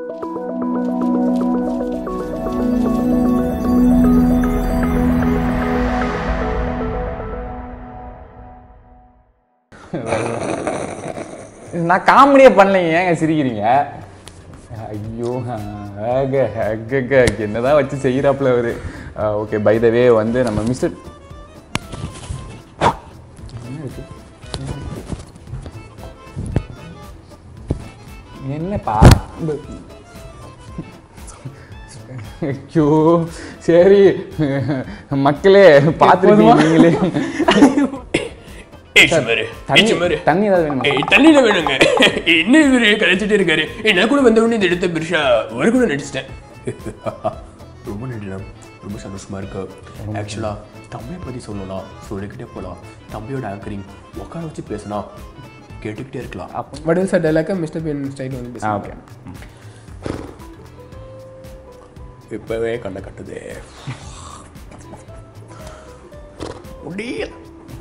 நான் காமெடியே பண்ணலைங்க ஏங்க சிரிக்கிறீங்க ஐயோ ஆக, அகக, என்னதான் வச்சு செய்கிறாப்புல அவரு ஓகே பை த வே வந்து நம்ம மிஸ்டர் என்னப்பா ஐயோ சரி மக்களே பார்த்துருக்கீங்க நீங்களே ஏய் சுமாரு ஏய் தண்ணி சுமாரு தண்ணி ஏதாவது வேணுமா ஏய் தண்ணியில வேணுங்க என்ன இவரு கழிச்சிட்டே இருக்காரு ஏய், நான் கூட வந்த உடனே இந்த எடுத்த பெருசா ஒரு கூட நடிச்சிட்டேன் ரொம்ப நன்றிண்ணா ரொம்ப சந்தோஷமா இருக்கு ஆக்சுவலா தம்பியை பத்தி சொல்லலாம் சொல்லிக்கிட்டே போலாம் தம்பியோட ஆங்கரிங் உட்கார வச்சு பேசினா கேட்டுக்கிட்டே இருக்கலாம் வடிவல் சார் டைலாக்க மிஸ்டர் பின் ஸ்டைல் வந்து ஆ பேசுவாங்க. ஓகே இப்பவே கண்ணை கட்டுதே முடியல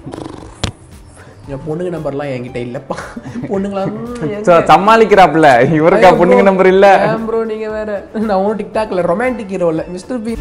என் பொண்ணுங்க நம்பர்லாம் என்கிட்ட இல்லப்பா பொண்ணுங்களா ஸோ சமாளிக்கிறாப்புல இவருக்கா பொண்ணுங்க நம்பர் இல்ல ப்ரோ நீங்க வேற நான் ஒன்றும் டிக்டாக்ல ரொமான்டிக் ஹீரோ இல்ல mister Bean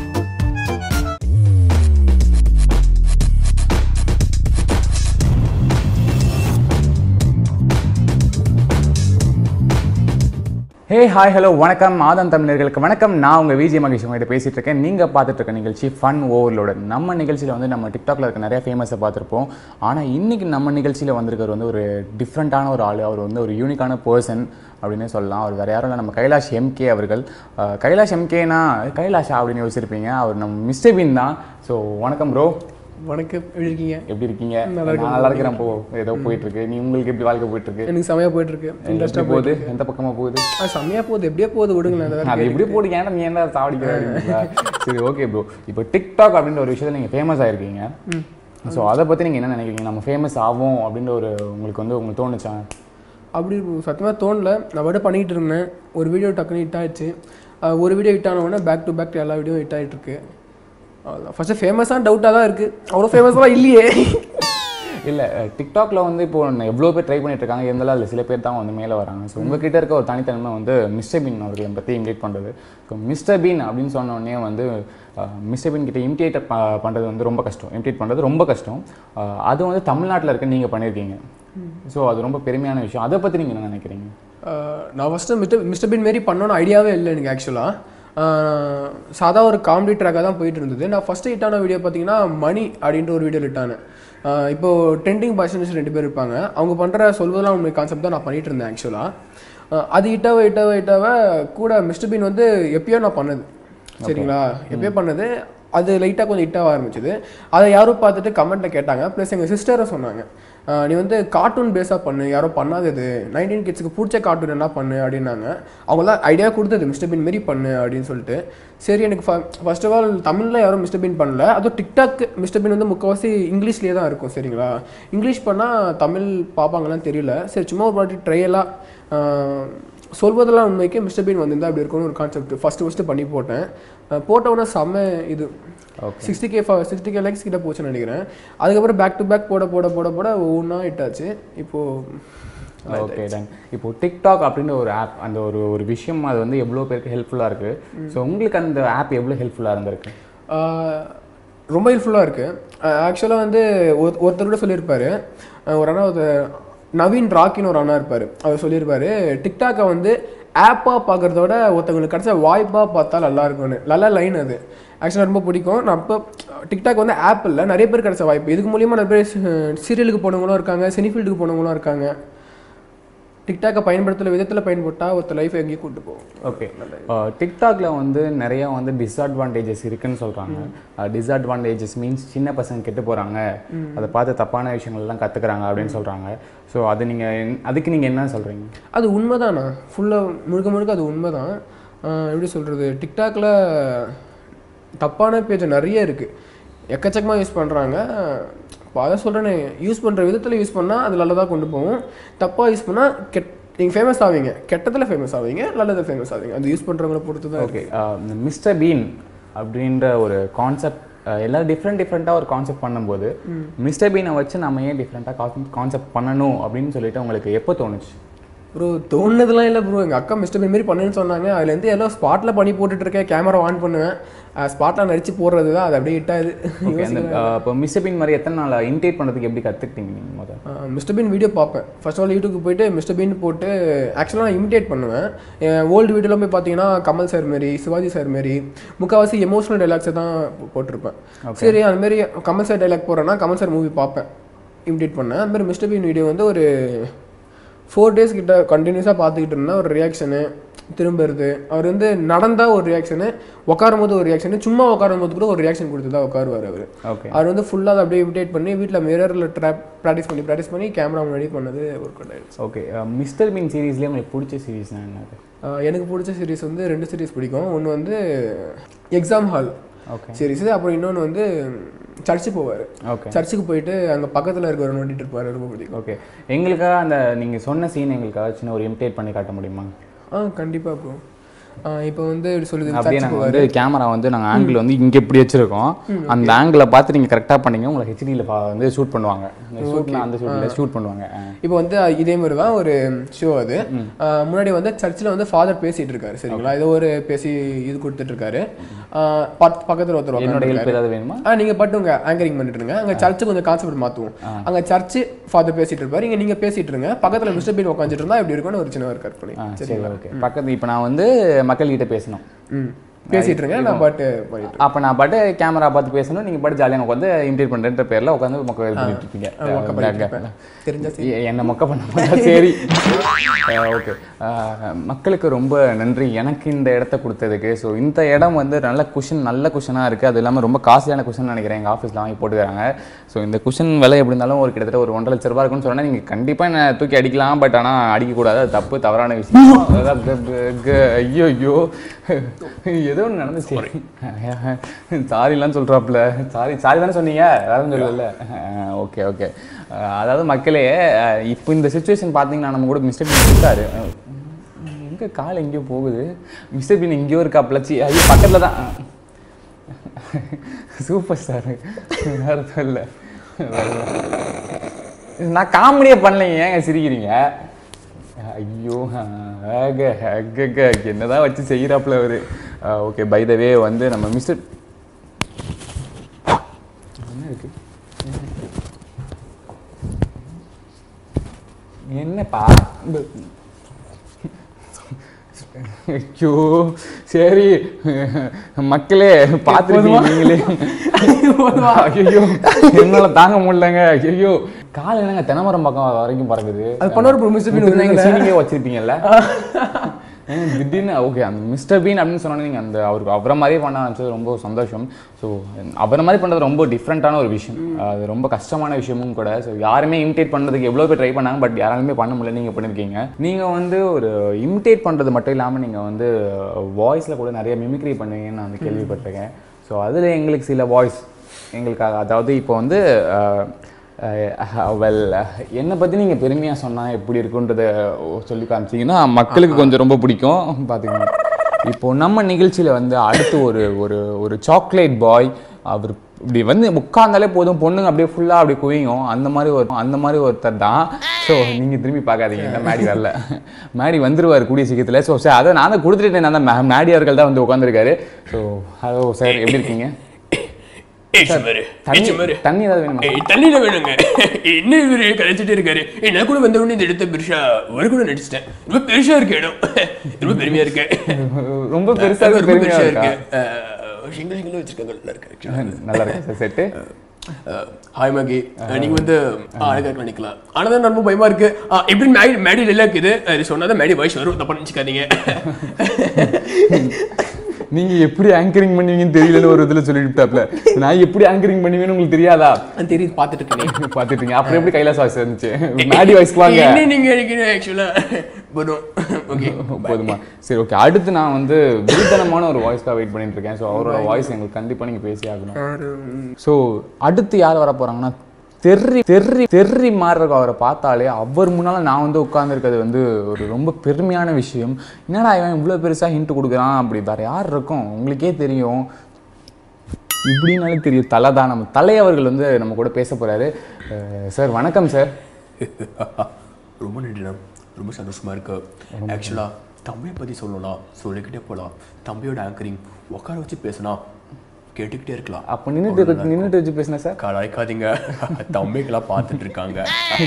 hey hi hello வணக்கம் ஆதம் தமிழர்களுக்கு வணக்கம் நான் உங்கள் விஜய் மகேஷ் உங்கள்கிட்ட பேசிட்டு இருக்கேன் நீங்கள் பார்த்துட்டு இருக்க நிகழ்ச்சி ஃபன் ஓவர்லோட நம்ம நிகழ்ச்சியில் வந்து நம்ம டிக்டாக்ல இருக்க நிறைய ஃபேமஸை பார்த்துருப்போம் ஆனால் இன்னைக்கு நம்ம நிகழ்ச்சியில் வந்திருக்கிற வந்து ஒரு டிஃப்ரெண்ட்டான ஒரு ஆள் அவர் வந்து ஒரு யூனிக்கான பர்சன் அப்படின்னே சொல்லலாம் அவர் வேறு யாரும் இல்லை நம்ம கைலாஷ் எம்கே அவர்கள் அஹ், கைலாஷ் எம்கேனா கைலாஷா அப்படின்னு யோசிச்சிருப்பீங்க அவர் நம்ம மிஸ்டர் பின் தான் ஸோ வணக்கம் ப்ரோ வணக்கம் எப்படி இருக்கீங்க எப்படி இருக்கீங்க நான் நல்லா இருக்கிறேன் போ ஏதோ போயிட்டு இருக்கு நீ உங்களுக்கு எப்படி வாழ்க்கை போயிட்டு இருக்கு எனக்கு செமையா போயிட்டு இருக்கு எப்படி போகுது எந்த பக்கமா போகுது ஆ செமையா போகுது எப்படியே போகுது விடுங்களேன் அந்த வேற அது எப்படி போட்டு ஏன்டா நீ என்ன சாவடிக்கிற அப்படிங்களா சரி ஓகே ப்ரோ இப்போ டிக்டாக் அப்படின்ற ஒரு விஷயத்துல நீங்கள் ஃபேமஸ் ஆயிருக்கீங்க ஸோ அதை பற்றி நீங்கள் என்ன நினைக்கிறீங்க நம்ம ஃபேமஸ் ஆகும் அப்படின்ற ஒரு உங்களுக்கு வந்து உங்களுக்கு தோணுச்சா அப்படி சத்தியமாக தோணல நான் மட்டும் பண்ணிக்கிட்டு இருந்தேன் ஒரு வீடியோ டக்குன்னு ஹிட் ஆயிடுச்சு அஹ் ஒரு வீடியோ ஹிட் ஆன உடனே பேக் டு பேக் எல்லா வீடியோ ஹிட் ஆகிட்டு இருக்கு ஃபஸ்ட்டு ஃபேமஸான டவுட்டாக தான் இருக்குது அவ்வளோ ஃபேமஸாக இல்லையே இல்லை டிக்டாக்ல வந்து இப்போ எவ்வளோ பேர் ட்ரை பண்ணிட்டு இருக்காங்க இருந்தாலும் அதில் சில பேர் தான் வந்து மேலே வராங்க ஸோ உங்ககிட்ட இருக்க ஒரு தனித்தன்மை வந்து மிஸ்டர் பீன் அவர்களை பற்றி இமிடேட் பண்ணுறது ஸோ மிஸ்டர் பீன் அப்படின்னு சொன்ன உடனே வந்து மிஸ்டர் பீன் கிட்ட இமிடேட் பண்ணுறது வந்து ரொம்ப கஷ்டம் இமிடேட் பண்ணுறது ரொம்ப கஷ்டம் அஹ், அது வந்து தமிழ்நாட்டில் இருக்க நீங்கள் பண்ணியிருக்கீங்க ஸோ அது ரொம்ப பெருமையான விஷயம் அதை பற்றி நீங்கள் என்ன நினைக்கிறீங்க அஹ் நான் ஃபஸ்ட்டு மிஸ்டர் மிஸ்டர் பின் மாரி பண்ணணும்னு ஐடியாவே இல்லை எனக்கு ஆக்சுவலாக சாதா ஒரு காமெடி ட்ராக்காக தான் போயிட்டு இருந்தது நான் ஃபஸ்ட்டு ஹிட்டான வீடியோ பார்த்தீங்கன்னா மணி அப்படின்ற ஒரு வீடியோ ஹிட் ஆனேன் அஹ் இப்போ ட்ரெண்டிங் பாய்ஸ் ரெண்டு பேர் இருப்பாங்க அவங்க பண்ணுற சொல்வதெல்லாம் உண்மை கான்செப்ட் தான் நான் பண்ணிட்டு இருந்தேன் ஆக்சுவலாக அது ஹிட்டாக ஹிட்டாக ஹிட்டாக கூட மிஸ்டர் பின் வந்து எப்பயோ நான் பண்ணது சரிங்களா எப்பயோ பண்ணது அது லைட்டாக கொஞ்சம் ஹிட்டாக ஆரம்பிச்சது அதை யாரும் பார்த்துட்டு கமெண்ட்டில் கேட்டாங்க ப்ளஸ் எங்கள் சிஸ்டரும் சொன்னாங்க ஆஹ் நீ வந்து கார்ட்டூன் பேஸாக பண்ணு யாரும் பண்ணாதது நைன்டீன் கிட்ஸுக்கு பிடிச்ச கார்ட்டூன் என்ன பண்ணு அப்படின்னாங்க அவங்களாம் ஐடியா கொடுத்தது மிஸ்டர் பின் மாரி பண்ணு அப்படின்னு சொல்லிட்டு சரி எனக்கு ஃபர்ஸ்ட் ஆஃப் ஆல் தமிழில் யாரும் மிஸ்டர் பின் பண்ணல அதுவும் டிக்டாக் மிஸ்டர் பின் வந்து முக்கால்வாசி இங்கிலீஷ்லேயே தான் இருக்கும் சரிங்களா இங்கிலீஷ் பண்ணால் தமிழ் பார்ப்பாங்களான்னு தெரியல சரி சும்மா ஒரு வாட்டி ட்ரையலாக சொல்வதெல்லாம் உண்மைக்கு மிஸ்டர் பீன் வந்திருந்தா அப்படி இருக்கும்னு ஒரு கான்செப்ட் ஃபஸ்ட்டு ஃபஸ்ட்டு பண்ணி போட்டேன் அஹ் போட்ட உடனே செம்ம இது sixty K sixty K likes கிட்ட போச்சுன்னு நினைக்கிறேன் அதுக்கப்புறம் பேக் டு பேக் போட போட போட போட ஒவ்வொன்றா ஹிட் ஆச்சு இப்போது ஓகே டன் இப்போ டிக்டாக் அப்படின்ற ஒரு ஆப் அந்த ஒரு ஒரு விஷயம் அது வந்து எவ்வளோ பேருக்கு ஹெல்ப்ஃபுல்லாக இருக்குது ஸோ உங்களுக்கு அந்த ஆப் எவ்வளோ ஹெல்ப்ஃபுல்லாக இருந்திருக்கு ஆஹ் ரொம்ப ஹெல்ப்ஃபுல்லாக இருக்குது ஆக்சுவலாக வந்து ஒரு ஒருத்தர் கூட சொல்லியிருப்பாரு ஆஹ் ஒரு அண்ணா ஒரு நவீன் ராக்கின்னு ஒரு அண்ணா இருப்பார் அவர் சொல்லியிருப்பாரு டிக்டாக்கை வந்து ஆப்பாக பார்க்குறத விட ஒருத்தவங்களுக்கு கிடச்ச வாய்ப்பாக பார்த்தா நல்லா இருக்கும்னு நல்ல லைன் அது ஆக்சுவலாக ரொம்ப பிடிக்கும் நான் இப்போ டிக்டாக் வந்து ஆப் இல்லை நிறைய பேர் கிடச்ச வாய்ப்பு இதுக்கு மூலியமாக நிறைய பேர் சீரியலுக்கு போனவங்களும் இருக்காங்க சினிஃபீல்டுக்கு போனவங்களும் இருக்காங்க டிக்டாக்கை பயன்படுத்துகிற விதத்தில் பயன்பட்டால் ஒருத்தர் லைஃப் எங்கேயும் கூட்டு போகும் ஓகே டிக்டாக்ல வந்து நிறைய வந்து டிஸ்அட்வான்டேஜஸ் இருக்குன்னு சொல்கிறாங்க டிஸ்அட்வான்டேஜஸ் மீன்ஸ் சின்ன பசங்க கெட்டு போகிறாங்க அதை பார்த்து தப்பான விஷயங்கள்லாம் கற்றுக்குறாங்க அப்படின்னு சொல்கிறாங்க ஸோ அது நீங்கள் அதுக்கு நீங்கள் என்ன சொல்கிறீங்க அது உண்மைதாண்ணா ஃபுல்லாக முழுக்க முழுக்க அது உண்மைதான் ஆஹ் எப்படி சொல்கிறது டிக்டாக்ல தப்பான பேஜ் நிறைய இருக்குது எக்கச்சக்கமாக யூஸ் பண்ணுறாங்க அதை சொல்கிறேனே யூஸ் பண்ணுற விதத்தில் யூஸ் பண்ணால் அது நல்லதாக கொண்டு போகும் தப்பாக யூஸ் பண்ணால் கெட் நீங்கள் ஃபேமஸ் ஆவீங்க கெட்டதில் ஃபேமஸ் ஆவீங்க நல்லதில் ஃபேமஸ் ஆவீங்க அது யூஸ் பண்ணுறவங்கள பொறுத்து தான் ஓகே இந்த மிஸ்டர் பீன் அப்படின்ற ஒரு கான்செப்ட் எல்லாம் டிஃப்ரெண்ட் டிஃப்ரெண்ட்டாக ஒரு கான்செப்ட் பண்ணும்போது மிஸ்டர் பீனை வச்சு நம்ம ஏன் டிஃப்ரெண்ட்டாக கான்செப்ட் பண்ணணும் அப்படின்னு சொல்லிட்டு உங்களுக்கு எப்போ தோணுச்சு ப்ரோ தோணுனதுலாம் இல்லை ப்ரோ எங்கள் அக்கா மிஸ்டர் பீன் மாரி பண்ணுன்னு சொன்னாங்க அதுலேருந்து எல்லாம் ஸ்பாட்டில் பண்ணி போட்டுட்டு இருக்கேன் கேமரா ஆன் பண்ணுவேன் ஸ்பாட்டில் நடிச்சு போடுறது தான் அது அப்படியே இட்டாது ஓகே அந்த இப்போ மிஸ்டர் பீன் மாதிரி எத்தனை நாள் இன்டேட் பண்ணுறதுக்கு எப்படி கற்றுக்கிட்டீங்க நீங்கள் முதல்ல மிஸ்டர் பீன் வீடியோ பார்ப்பேன் ஃபர்ஸ்ட் ஆல் யூடியூப்க்கு போயிட்டு மிஸ்டர் பீன் போட்டு ஆக்சுவலாக நான் இமிடேட் பண்ணுவேன் என் ஓல்டு வீடியோலாம் போய் பார்த்தீங்கன்னா கமல் சார் மாரி சிவாஜி சார் மாரி முக்கால்வாசி எமோஷனல் டைலாக்ஸை தான் போ- போட்டிருப்பேன் சரி அந்த மாதிரி கமல் சார் டைலாக் போடுறேன்னா கமல் சார் மூவி பார்ப்பேன் இமிடேட் பண்ணேன் அந்த மாதிரி மிஸ்டர் பீன் வீடியோ வந்து ஒரு ஃபோர் டேஸ் கிட்ட கண்டினியூஸாக பார்த்துக்கிட்டு இருந்தேன் ஒரு ரியாக்ஷனு திரும்புறது அவர் வந்து நடந்தா ஒரு ரியாக்ஷனு உட்காரும் போது ஒரு ரியாக்ஷனு சும்மா உட்காரும் போது கூட ஒரு ரியாக்ஷன் கொடுத்து தான் உட்காருவார் அவர் ஓகே அவர் வந்து ஃபுல்லாக அதை அப்படியே இமிடேட் பண்ணி வீட்டில் மிரரில் ட்ராப் ப்ராக்டிஸ் பண்ணி ப்ராக்டிஸ் பண்ணி கேமரா முன்னாடி பண்ணது ஒர்க் அவுட் ஆயிடுச்சு ஓகே மிஸ்டர் பீன் சீரீஸ்லேயே உங்களுக்கு பிடிச்ச சீரீஸ்னா என்னது ஆஹ் எனக்கு பிடிச்ச சீரிஸ் வந்து ரெண்டு சீரிஸ் பிடிக்கும் ஒன்று வந்து எக்ஸாம் ஹால் ஓகே சீரிஸ் அப்புறம் இன்னொன்று வந்து சர்ச்சு போவார் ஓகே சர்ச்சுக்கு போயிட்டு அங்கே பக்கத்தில் இருக்கிற நோண்டிட்டு இருப்பார் ரொம்ப பிடிக்கும் ஓகே எங்களுக்காக அந்த நீங்கள் சொன்ன சீன் எங்களுக்காக சின்ன ஒரு இமிடேட் பண்ணி காட்ட முடியுமா ஆ கண்டிப்பாக ப்ரோ இப்போ வந்து எப்படி சொல்லுது அப்படியே சர்ச்சுக்கு நாங்கள் வந்து கேமரா வந்து நாங்கள் ஆங்கிள் வந்து இங்கே இப்படி வச்சிருக்கோம் அந்த ஆங்கிளை பார்த்து நீங்கள் கரெக்டாக பண்ணீங்க உங்களை ஹெச்டியில் வந்து ஷூட் பண்ணுவாங்க ஷூட்னா அந்த ஷூட்டில் ஷூட் பண்ணுவாங்க ஆ. இப்போ வந்து இதே மாதிரி தான் ஒரு ஷோ அது ஆஹ் முன்னாடி வந்து சர்ச்சில் வந்து ஃபாதர் பேசிட்டு இருக்காரு சரிங்களா ஏதோ ஒரு பேசி இது கொடுத்துட்டு இருக்காரு ஆஹ் பக்- பக்கத்துல ஒருத்தர் என்னோட உட்கார்ந்து ஹெல்ப் ஏதாவது வேணுமா ஆ நீங்க பட்டு உங்க ஆங்கரிங் பண்ணிட்டு இருங்க அங்க சர்ச்சு கொஞ்சம் கான்செப்ட் மாத்துவோம் அங்க சர்ச்சு ஃபாதர் பேசிட்டு இருப்பாரு இங்க நீங்க பேசிட்டு இருங்க பக்கத்துல மிஸ்டர் பீன் உட்காந்துட்டு இருந்தா எப்படி இருக்கும்னு ஒரு சின்ன ஒரு கற்பனை ஆ சரி ஓகே பக்கத்து இப்போ நான் வந்து மக்கள்கிட்ட பேசணும் ம் பேசிட்டு இருங்க நான் பாட்டு பண்ணிட்டு அப்போ நான் பாட்டு கேமரா பார்த்து பேசணும் நீங்கள் பாட்டு ஜாலியாக உட்காந்து இமிடேட் பண்ணுறன்ற பேரில் உட்காந்து மொக்க இது பண்ணிட்டு இருப்பீங்க அங்க. தெரிஞ்சா எ- என்ன மொக்க பண்ண மாட்டா சரி ஓகே மக்களுக்கு ரொம்ப நன்றி எனக்கு இந்த இடத்த கொடுத்ததுக்கு ஸோ இந்த இடம் வந்து நல்ல குஷன் நல்ல குஷனாக இருக்குது அது இல்லாமல் ரொம்ப காஸ்ட்லியான குஷன் நினைக்கிறேன் எங்கள் ஆஃபீஸில் வாங்கி போட்டுக்கிறாங்க ஸோ இந்த குஷன் விலை எப்படி இருந்தாலும் ஒரு கிட்டத்தட்ட ஒரு ஒன்றரை லட்ச ரூபா இருக்கும்னு சொன்னால் நீங்கள் கண்டிப்பாக என்ன தூக்கி அடிக்கலாம் பட் ஆனால் அடிக்கக்கூடாது அது தப்பு தவறான விஷயம் அதான் க- க- க- ஐயோ ஐயோ ஏதோ ஒன்று நடந்துச்சு சாரிலாம் சொல்கிறாப்புல சாரி சாரி தானே சொன்னீங்க வேறு சொல்லல ஓகே ஓகே அதாவது மக்களே அஹ், இப்போ இந்த சுச்சுவேஷன் பார்த்தீங்கன்னா நம்ம கூட மிஸ்டர் பீன் இருக்காரு அஹ், எங்க கால் எங்கேயோ போகுது மிஸ்டர் பீன் எங்கேயோ இருக்காப்புல சி ஐயோ பக்கத்தில் தான் சூப்பர் ஸ்டார் வேறு இல்லை நான் காமெடியே பண்ணலைங்க ஏங்க சிரிக்கிறீங்க ஐயோ ஆக அக்கக்க என்னதான் வச்சு செய்கிறாப்புல அவரு ஓகே பை த வே வந்து நம்ம மிஸ்டர் என்ன இருக்கு என்னப்பா ஐயோ சரி மக்களே பார்த்துருப்பீங்க நீங்களே ஐயோ என்னால தாங்க முடியலங்க ஐயோ கால் என்னங்க தென்னமரம் பக்கம் வரைக்கும் பறக்குது அது பண்ணவர் ப்ரோ மிஸ்டர் பீன் நீங்க சீனிங்கே வச்சிருப்பீங்கல்ல ஏங்க, திடீர்னு ஓகே அந்த மிஸ்டர் பீன் அப்படின்னு சொன்னோன்னே நீங்கள் அந்த அவருக்கு அவரை மாதிரியே பண்ண ஆரம்பிச்சது ரொம்ப சந்தோஷம் ஸோ அவரை மாதிரி பண்ணுறது ரொம்ப டிஃப்ரெண்ட்டான ஒரு விஷயம் அது ரொம்ப கஷ்டமான விஷயமும் கூட ஸோ யாருமே இமிடேட் பண்ணுறதுக்கு எவ்வளோ பேர் ட்ரை பண்ணாங்க பட் யாராலுமே பண்ண முடியல நீங்கள் பண்ணியிருக்கீங்க நீங்கள் வந்து ஒரு இமிடேட் பண்ணுறது மட்டும் இல்லாமல் நீங்கள் வந்து வாய்ஸில் கூட நிறைய மிமிக்ரி பண்ணுவீங்கன்னு நான் வந்து கேள்விப்பட்டிருக்கேன் ஸோ அதில் எங்களுக்கு சில வாய்ஸ் எங்களுக்காக அதாவது இப்போ வந்து வெல் என்னை பற்றி நீங்கள் பெருமையாக சொன்னால் எப்படி இருக்குன்றத சொல்லி காமிச்சிங்கன்னா மக்களுக்கு கொஞ்சம் ரொம்ப பிடிக்கும் பார்த்துக்கோங்க இப்போ நம்ம நிகழ்ச்சியில் வந்து அடுத்து ஒரு ஒரு ஒரு சாக்லேட் பாய் அவர் இப்படி வந்து உட்கார்ந்தாலே போதும் பொண்ணுங்க அப்படியே ஃபுல்லாக அப்படி குவியும் அந்த மாதிரி ஒரு அந்த மாதிரி ஒருத்தர் தான் ஸோ நீங்கள் திரும்பி பார்க்காதீங்க இந்த மேடி வரல மேடி வந்துருவார் கூடிய சீக்கிரத்தில் ஸோ சார் அதை நான் தான் கொடுத்துட்டேன் நான் தான் மேடி அவர்கள் தான் வந்து உட்காந்துருக்காரு ஸோ ஹலோ சார் எப்படி இருக்கீங்க ஏய் சுமாரு தண்ணி ஏய் சுமாரு தண்ணி ஏதாவது வேணுமா ஏய் தண்ணியில வேணுங்க என்ன இவரு கழிச்சிட்டே இருக்காரு ஏய், நான் கூட வந்த உடனே இந்த இடத்த பெருசா ஒரு கூட நடிச்சிட்டேன் ரொம்ப பெருசா இருக்கு இடம் ரொம்ப பெருமையா இருக்கு ரொம்ப பெருசாக ரொம்ப பெருமையாக பெருசா இருக்கா இருக்கு சிங்கிள் சிங்கிள் வச்சிருக்காங்க நல்லா இருக்கு actually. நல்லா இருக்கு சார் செட்டு அஹ், ஹாய் மகி அஹ், நீங்க வந்து அழகா நினைக்கலாம் ஆனா தான் ரொம்ப பயமா இருக்கு அஹ், எப்படி மேடி மேடியில் எல்லாம் இருக்குது அது சொன்னாதான் மேடி வாய்ஸ் வரும் தப்பா நினைச்சுக்காதீங்க நீங்க எப்படி ஆங்கரிங் பண்ணுவீங்கன்னு தெரியலன்னு ஒரு இதுல சொல்லிட்டாப்ல நான் எப்படி ஆங்கரிங் பண்ணுவேன்னு உங்களுக்கு தெரியாதா அது தெரியுது பார்த்துட்டு இருக்கேன் பாத்துட்டீங்க அப்புறம் எப்படி கைலாஸ் வாய்ஸ் இருந்துச்சு மேடி வாய்ஸ்க்கு வாங்க என்ன நீங்க நினைக்கிறீங்க ஆக்சுவலா வரும் ஓகே போதுமா சரி ஓகே அடுத்து நான் வந்து விருத்தனமான ஒரு வாய்ஸ்க்காக வெயிட் பண்ணிட்டு இருக்கேன் ஸோ அவரோட வாய்ஸ் எங்களுக்கு கண்டிப்பா நீங்க பேசி ஆகணும் ஸோ அடுத்து யார் வர போறாங்கன்னா தெர்ரி தெர்ரி தெர்ரி மாறுறக்கு அவரை பார்த்தாலே அவர் முன்னால நான் வந்து உட்கார்ந்துருக்கிறது வந்து ஒரு ரொம்ப பெருமையான விஷயம் என்னடா இவன் இவ்வளோ பெருசா ஹிண்ட் கொடுக்குறான் அப்படி வேற யார் இருக்கும் உங்களுக்கே தெரியும் இப்படின்னாலும் தெரியும் தலை தான் நம்ம தலை அவர்கள் வந்து நம்ம கூட பேச போறாரு சார் வணக்கம் சார் ரொம்ப நன்றி மேம் ரொம்ப சந்தோஷமா இருக்கு ஆக்சுவலாக தம்பியை பற்றி சொல்லணும்னா சொல்லிக்கிட்டே போகலாம் தம்பியோட ஆங்கரிங் உட்கார வச்சு பேசினா கேட்டுக்கிட்டே இருக்கலாம் அப்போ நின்றுட்டு நின்றுட்டு வச்சு பேசினேன் சார் கலாய்க்காதீங்க தம்பிக்கெல்லாம் பார்த்துட்டு இருக்காங்க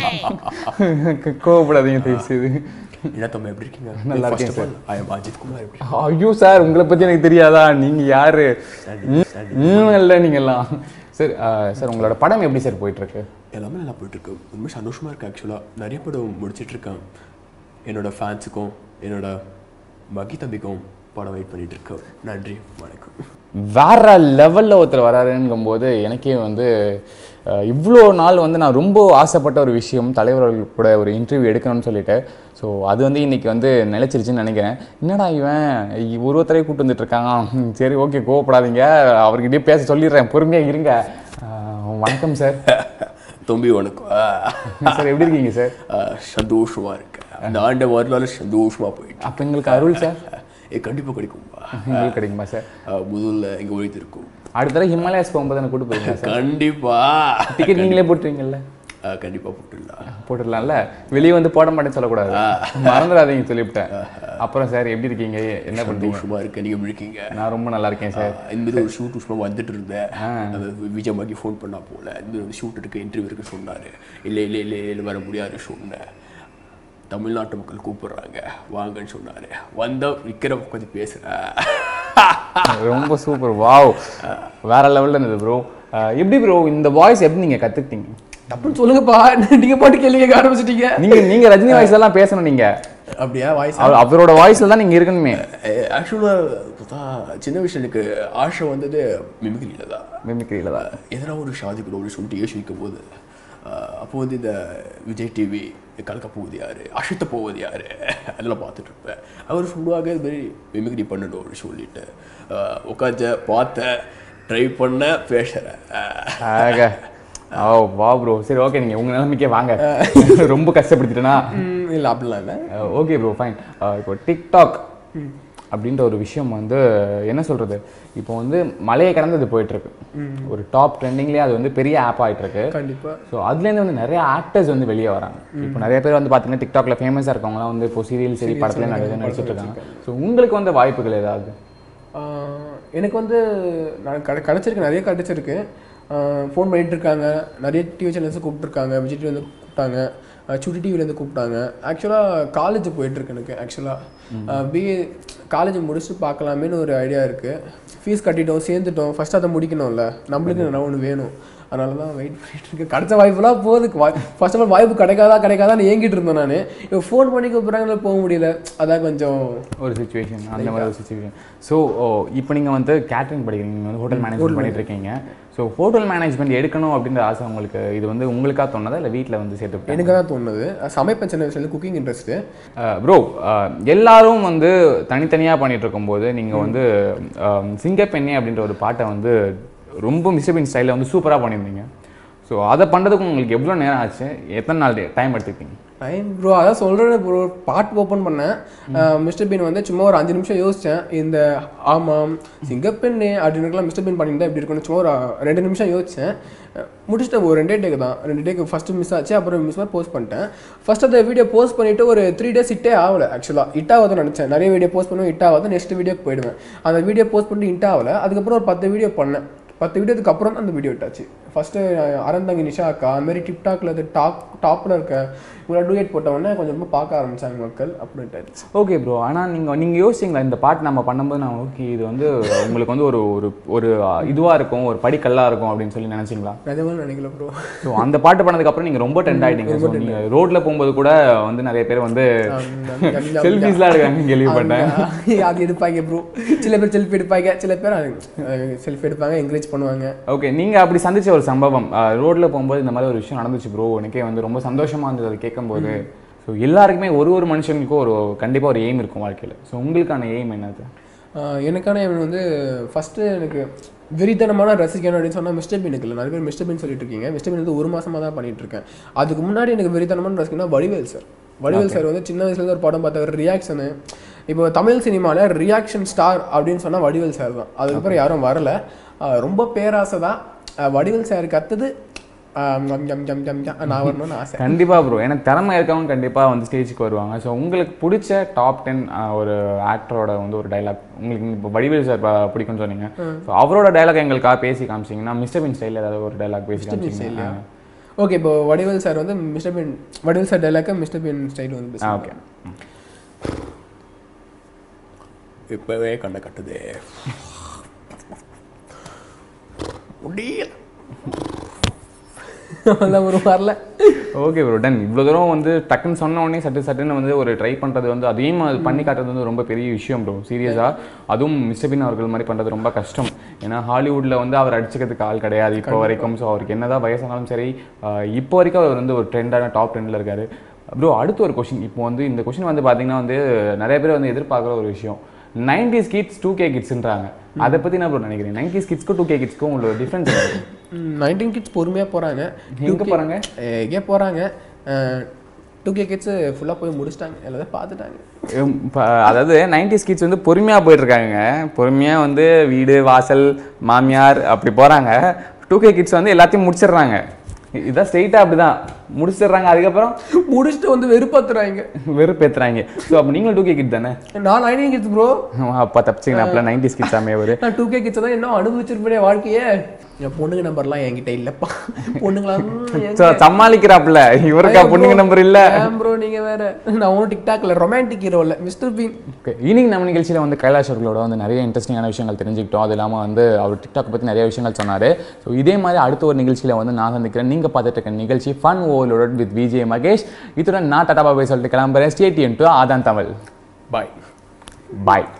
கோவப்படாதீங்க பேசுது என்ன தம்பி எப்படி இருக்கீங்க நல்லா இருக்கேன் First of all, I am Ajith Kumar எப்படி ஐயோ சார் உங்களை பத்தி எனக்கு தெரியாதா நீங்க யாரு ம், இல்ல நீங்கெல்லாம் சார் சார் உங்களோட படம் எப்படி சார் போயிட்டு இருக்கு எல்லாமே நல்லா போயிட்டு இருக்கு ரொம்ப சந்தோஷமா இருக்கு ஆக்சுவலாக நிறைய படம் முடிச்சிட்டு இருக்கேன் என்னோட ஃபேன்ஸுக்கும் என்னோட மகி தம்பிக்கும் படம் வெயிட் பண்ணிட்டு இருக்கேன் நன்றி வணக்கம் வேற லெவல்ல ஒருத்தர் வராருங்கும்போது எனக்கே வந்து அஹ், இவ்வளோ நாள் வந்து நான் ரொம்ப ஆசைப்பட்ட ஒரு விஷயம் தலைவர்கள் கூட ஒரு இன்டர்வியூ எடுக்கணும்னு சொல்லிட்டு ஸோ அது வந்து இன்னைக்கு வந்து நிலைச்சிருச்சுன்னு நினைக்கிறேன் என்னடா இவன் இ- ஒரு ஒருத்தரையும் கூட்டு வந்துட்டு இருக்காங்க ம், சரி ஓகே கோவப்படாதீங்க அவர்கிட்டயே பேச சொல்லிடுறேன் பொறுமையா இருங்க அஹ், வணக்கம் சார் தம்பி வணக்கம் ஆ, சார் எப்படி இருக்கீங்க சார் ஆ, சந்தோஷமா இருக்கேன் அந்த ஆண்ட வரலாறு சந்தோஷமா போயிட்டு அப்போ எங்களுக்கு அருள் சார் ஏ கண்டிப்பா கிடைக்கும்பா உங்களுக்கு கிடைக்குமா சார் ஆ, முதல்ல எங்க ஒழித்து இருக்கும் அடுத்த தடவை ஹிமாலயாஸ் போகும்போது எனக்கு கூட்டு போயிருங்க சார் கண்டிப்பா டிக்கெட் நீங்களே போட்டுருவீங்கல்ல ஆ, கண்டிப்பா போட்டுடலாம் போட்டுடலாம்ல வெளியே வந்து போட மாட்டேன்னு சொல்லக்கூடாது மறந்துடாதீங்க சொல்லிவிட்டேன் அப்புறம் சார் எப்படி இருக்கீங்க என்ன பண்றீங்க சந்தோஷமா இருக்க நீங்க எப்படி இருக்கீங்க நான் ரொம்ப நல்லா இருக்கேன் சார் இந்த மாதிரி ஒரு ஷூட் சும்மா வந்துட்டு இருந்தேன் அந்த விஜய் மாக்கி ஃபோன் பண்ணா போல இந்த மாதிரி ஷூட் இருக்கு இன்டர்வியூ இருக்கு சொன்னாரு இல்லை இல்லை இல்லை இல்லை வர முடியாது சொன்னேன் தமிழ்நாட்டு மக்கள் கூப்பிடுறாங்க வாங்கன்னு சொன்னாரு வந்தா விக்கிற உட்காந்து பேசுறேன் ரொம்ப சூப்பர் வாவ் வேற லெவல்ல இருந்தது ப்ரோ எப்படி ப்ரோ இந்த வாய்ஸ் எப்படி நீங்க கத்துக்கிட்டீங்க டப்புன்னு சொல்லுங்கப்பா நீங்க பாட்டு கேள்வி கேட்க ஆரம்பிச்சிட்டீங்க நீங்க நீங்க ரஜினி வாய்ஸ் எல்லாம் பேசணும் நீங்க அப்படியா வாய்ஸ் அவர்- அவரோட வாய்ஸ்ல தான் நீங்க இருக்கணுமே ஆக்சுவலாக பார்த்தா சின்ன வயசுல எனக்கு ஆசை வந்தது மிமிக்ரியில் தான் மிமிக்ரியில தான் எதனா ஒரு ஷாதிக்கு அப்படின்னு சொல்லிட்டு யோசிக்கும் போது ஆஹ், அப்போ வந்து இந்த விஜய் டிவி கலக்க போகுது யாரு அசத்த போவது யாரு அதெல்லாம் பார்த்துட்டு இருப்பேன் அவர் சொல்லுவாங்க இது மாதிரி மிமிக்ரி பண்ணணும் அப்படின்னு சொல்லிட்டு உட்காந்து பார்த்தேன் ட்ரை பண்ண பேசுகிறேன் ஆக ஓ வா ப்ரோ சரி ஓகே நீங்க உங்க நிலைமைக்கே வாங்க ரொம்ப கஷ்டப்படுத்திட்டேனா இல்ல அப்படிலாம் இல்ல ஓகே ப்ரோ ஃபைன் இப்போ டிக்டாக் அப்படின்ற ஒரு விஷயம் வந்து என்ன சொல்றது இப்போ வந்து மலையை கடந்து அது போயிட்டு இருக்கு ஒரு டாப் ட்ரெண்டிங்லேயே அது வந்து பெரிய ஆப் ஆயிட்டு இருக்கு கண்டிப்பா ஸோ அதுலேருந்து வந்து நிறைய ஆக்டர்ஸ் வந்து வெளியே வராங்க இப்போ நிறைய பேர் வந்து பார்த்தீங்கன்னா டிக்டாக்ல ஃபேமஸாக இருக்கவங்கலாம் வந்து இப்போ சீரியல் சரி படத்துல நிறைய நடிச்சிட்டு இருக்காங்க ஸோ உங்களுக்கு வந்து வாய்ப்புகள் ஏதாவது ஆஹ் எனக்கு வந்து நான் கடை கிடச்சிருக்கு நிறைய கிடச்சிருக்கு ஃபோன் பண்ணிட்டு இருக்காங்க நிறைய டிவி சேனல்ஸ் கூப்பிட்டுருக்காங்க விஜய் டிவி வந்து கூப்பிட்டாங்க ஆஹ் சுட்டி டிவிலேருந்து கூப்பிட்டாங்க ஆக்சுவலாக காலேஜ் போயிட்டுருக்கு எனக்கு ஆக்சுவலாக பிஏ காலேஜ் முடிச்சுட்டு பார்க்கலாமேன்னு ஒரு ஐடியா இருக்குது ஃபீஸ் கட்டிட்டோம் சேர்ந்துட்டோம் ஃபர்ஸ்ட் அதை முடிக்கணும்ல நம்மளுக்கு என்ன ஒன்று வேணும் அதனால தான் வெயிட் பண்ணிட்டு இருக்கேன் கிடைச்ச வாய்ப்புலாம் போகுது ஃபர்ஸ்ட் ஆஃப் ஆல் வாய்ப்பு கிடைக்காதா கிடைக்காதான்னு ஏங்கிட்டு இருந்தேன் நான் இப்போ ஃபோன் பண்ணி கூப்பிட்றாங்களே போக முடியல அதான் கொஞ்சம் ஒரு சுச்சுவேஷன் அந்த மாதிரி ஒரு சுச்சுவேஷன் ஸோ இப்போ நீங்கள் வந்து கேட்ரிங் படிக்கிறீங்க நீங்கள் வந்து ஹோட்டல் மேனேஜ்மெண்ட் பண்ணிட்டு இருக்கீங்க ஸோ ஹோட்டல் மேனேஜ்மெண்ட் எடுக்கணும் அப்படின்ற ஆசை உங்களுக்கு இது வந்து உங்களுக்கா தோணுதா இல்லை வீட்டில் வந்து சேர்த்து எனக்கு தான் தோணுது சமைப்பேன் சின்ன வயசுல குக்கிங் இன்ட்ரெஸ்ட்டு ப்ரோ எல்லாரும் வந்து தனித்தனியாக பண்ணிட்டு இருக்கும்போது நீங்கள் வந்து அஹ், சிங்கப்பெண்ணே அப்படின்ற ஒரு பாட்டை வந்து ரொம்ப மிஸ்டபின் ஸ்டைலில் வந்து சூப்பராக பண்ணியிருந்தீங்க ஸோ அதை பண்ணுறதுக்கு உங்களுக்கு எவ்வளோ நேரம் ஆச்சு எத்தனை நாள் டைம் எடுத்துக்கிட்டீங்க டைம் ப்ரோ அதான் சொல்கிறேன் ப்ரோ பாட் ஓப்பன் பண்ணேன் மிஸ்டர் பீன் வந்து சும்மா ஒரு அஞ்சு நிமிஷம் யோசித்தேன் இந்த ஆமாம் சிங்கப்பெண்ணே அப்படின்னுலாம் மிஸ்டர் பீன் பண்ணியிருந்தா எப்படி இருக்கும்னு சும்மா ஒரு ரெண்டு நிமிஷம் யோசித்தேன் முடிச்சிட்டேன் ஒரு ரெண்டே டேக்கு தான் ரெண்டு டேக்கு ஃபஸ்ட்டு மிஸ் ஆச்சு அப்புறம் மிஸ் மாதிரி போஸ்ட் பண்ணிட்டேன் ஃபர்ஸ்ட் அந்த வீடியோ போஸ்ட் பண்ணிவிட்டு ஒரு த்ரீ டேஸ் இட்டே ஆகல ஆக்சுவலாக இட் ஆகுதுன்னு நினச்சேன் நிறைய வீடியோ போஸ்ட் பண்ணுவேன் இட் ஆகாது நெக்ஸ்ட் வீடியோக்கு போயிடுவேன் அந்த வீடியோ போஸ்ட் பண்ணிட்டு இட் ஆகல அதுக்கப்புறம் ஒரு பத்து வீடியோ பண்ணேன் பத்து வீடியோக்கு அப்புறம் தான் அந்த வீடியோ விட்டாச்சு ஃபஸ்ட்டு அறந்தாங்க நிஷா அக்கா அது மாதிரி டிக்டாக்ல அது டாப் டாப்பில் இருக்க இவ்வளோ டூயட் போட்டவொடனே கொஞ்சம் ரொம்ப பார்க்க ஆரம்பிச்சாங்க மக்கள் அப்படின்ட்டு ஓகே ப்ரோ ஆனால் நீங்கள் நீங்கள் யோசிச்சிங்களா இந்த பாட்டு நம்ம பண்ணும்போது நான் ஓகே இது வந்து உங்களுக்கு வந்து ஒரு ஒரு ஒரு இதுவாக இருக்கும் ஒரு படிக்கல்லாக இருக்கும் அப்படின்னு சொல்லி நினச்சிங்களா நிஜமாக நினைக்கல ப்ரோ ஸோ அந்த பாட்டு பண்ணதுக்கப்புறம் நீங்கள் ரொம்ப டென்ட் ஆகிட்டீங்க ஸோ நீங்கள் ரோட்டில் போகும்போது கூட வந்து நிறைய பேர் வந்து செல்ஃபிஸ்லாம் எடுக்காங்க கேள்விப்பட்டேன் அது எடுப்பாங்க ப்ரோ சில பேர் செல்ஃபி எடுப்பாங்க சில பேர் செல்ஃபி எடுப்பாங்க என்கரேஜ் பண்ணுவாங்க ஓகே நீங்கள் அப்படி சந்திச்ச ஒரு சம்பவம் ரோட்டில் போகும்போது இந்த மாதிரி ஒரு விஷயம் நடந்துச்சு ப்ரோ எனக்கே வந்து ரொம்ப சந்தோஷமாக இருந்தது அதை கேட்கும்போது ஸோ எல்லாருக்குமே ஒரு ஒரு மனுஷனுக்கும் ஒரு கண்டிப்பாக ஒரு எய்ம் இருக்கும் வாழ்க்கையில் ஸோ உங்களுக்கான எய்ம் என்னது ஆஹ் எனக்கான இவன் வந்து ஃபஸ்ட்டு எனக்கு வெறித்தனமான ரசிக்கணும் அப்படின்னு சொன்னால் மிஸ்டர் பீன் இருக்குல்ல நிறைய பேர் மிஸ்டர் பீன் சொல்லிட்டு இருக்கீங்க மிஸ்டர் பீன் வந்து ஒரு மாசமா தான் பண்ணிட்டு இருக்கேன் அதுக்கு முன்னாடி எனக்கு வெறித்தனமான ரசிக்கணும்னா வடிவேல் சார் வடிவேல் சார் வந்து சின்ன வயசுலேருந்து ஒரு படம் பார்த்த ஒரு ரியாக்ஷனு இப்போ தமிழ் சினிமாவில் ரியாக்ஷன் ஸ்டார் அப்படின்னு சொன்னால் வடிவேல் சார் தான் அதுக்கப்புறம் யாரும் வரல ஆஹ் ரொம்ப பேராசை தான் ஆஹ் வடிவேல் சாருக்கு அடுத்தது ஆம், ஜம், ஜம், ஜம், ஜம், ஜம். நான் வரணும்னு ஆசை கண்டிப்பா ப்ரோ ஏன்னா திறமை இருக்கவங்க கண்டிப்பா வந்து ஸ்டேஜுக்கு வருவாங்க ஸோ உங்களுக்கு பிடிச்ச டாப் டென் ஒரு ஆக்டரோட வந்து ஒரு டைலாக் உங்களுக்கு இப்போ வடிவேல் சார் பிடிக்கும்னு சொன்னீங்க ஸோ அவரோட டைலாக் எங்களுக்காக பேசி காமிச்சிங்கன்னா மிஸ்டர் பின் ஸ்டைல் ஏதாவது ஒரு டைலாக் பேசி காமிச்சிங்கன்னா ஓகே இப்போ வடிவேல் சார் வந்து மிஸ்டர் பின் வடிவேல் சார் டைலாக்க மிஸ்டர் பின் ஸ்டைல் வந்து ஆ பேசுவாங்க. ஓகே இப்பவே கண்ட கட்டுது முடியல அதான் ஒரு வரல ஓகே ப்ரோ டன் இவ்வளோ தூரம் வந்து டக்குன்னு சொன்ன உடனே சட்டு சட்டுன்னு வந்து ஒரு ட்ரை பண்ணுறது வந்து அதையும் அது பண்ணி காட்டுறது வந்து ரொம்ப பெரிய விஷயம் ப்ரோ சீரியஸாக அதுவும் மிஸ்டர் பின் அவர்கள் மாதிரி பண்ணுறது ரொம்ப கஷ்டம் ஏன்னா ஹாலிவுட்டில் வந்து அவர் அடிச்சுக்கிறதுக்கு ஆள் கிடையாது இப்போ வரைக்கும் ஸோ அவருக்கு என்னதான் வயசானாலும் சரி ஆஹ் இப்போ வரைக்கும் அவர் வந்து ஒரு ட்ரெண்டான டாப் ட்ரெண்டில் இருக்காரு ப்ரோ அடுத்து ஒரு கொஷின் இப்போ வந்து இந்த கொஷின் வந்து பார்த்தீங்கன்னா வந்து நிறைய பேர் வந்து எதிர்பார்க்குற ஒரு விஷயம் நைன்டிஸ் கிட்ஸ் டூ கே கிட்ஸ்ன்றாங்க அதை பற்றி என்ன ப்ரோ நினைக்கிறேன் நைன்டிஸ் கிட்ஸ்க்கும் டூ கே கிட்ஸ்க்கும் உங்களோட டிஃப்ரென்ஸ் நைன்டீன் கிட்ஸ் பொறுமையாக போகிறாங்க எங்கே போகிறாங்க எங்கே போகிறாங்க டூ கே கிட்ஸ் ஃபுல்லாக போய் முடிச்சிட்டாங்க எல்லாத்தையும் பார்த்துட்டாங்க உம், ப- அதாவது நைன்டிஸ் கிட்ஸ் வந்து பொறுமையாக போயிட்டு இருக்காங்க பொறுமையாக வந்து வீடு வாசல் மாமியார் அப்படி போகிறாங்க டூ கே கிட்ஸ் வந்து எல்லாத்தையும் முடிச்சிடுறாங்க இ- இதான் ஸ்ட்ரெயிட்டாக அப்படிதான் முடிச்சிடுறாங்க அதுக்கப்புறம் முடிச்சுட்டு வந்து வெறுப்பாத்துறாங்க வெறுப்பேத்துறாங்க ஸோ அப்போ நீங்களும் டூ கே கிட் தானே நான் நைன்டீன் கிட்ஸ் ப்ரோ அப்பா தப்பிச்சிங்க அப்பல நைன்டிஸ் கிட்ஸ் அமையவர் நான் டூ கே கிட்ஸ் தான் இன்னும் அனுபவிச்சிருப்பேன் வாழ்க்கையே என் பொண்ணுங்க நம்பர்லாம் என்கிட்ட இல்லைப்பா பொண்ணுங்களா ஸோ சமாளிக்கிறாப்புல இவருக்கா பொண்ணுங்க நம்பர் இல்லை ப்ரோ நீங்க வேற நான் ஒன்றும் டிக்டாக்ல ரொமான்டிக் ஹீரோ இல்லை மிஸ்டர் பீன் ஓகே இன்னைக்கு நம்ம நிகழ்ச்சியில் வந்து கைலாஷ் அவர்களோட வந்து நிறைய இன்ட்ரெஸ்டிங்கான விஷயங்கள் தெரிஞ்சுக்கிட்டோம் அது இல்லாமல் வந்து அவர் டிக்டாக் பற்றி நிறைய விஷயங்கள் சொன்னார் ஸோ இதே மாதிரி அடுத்த ஒரு நிகழ்ச்சியில் வந்து நான் சந்திக்கிறேன் நீங்கள் பார்த்துட்டு இருக்க நிகழ்ச்சி fun overload with Vijay Mahesh இத்துடன் நான் டாடா பாபாய் சொல்லிட்டு கிளம்புறேன் ஸ்டேடியன் டு ஆதான் தமிழ் பாய் பாய்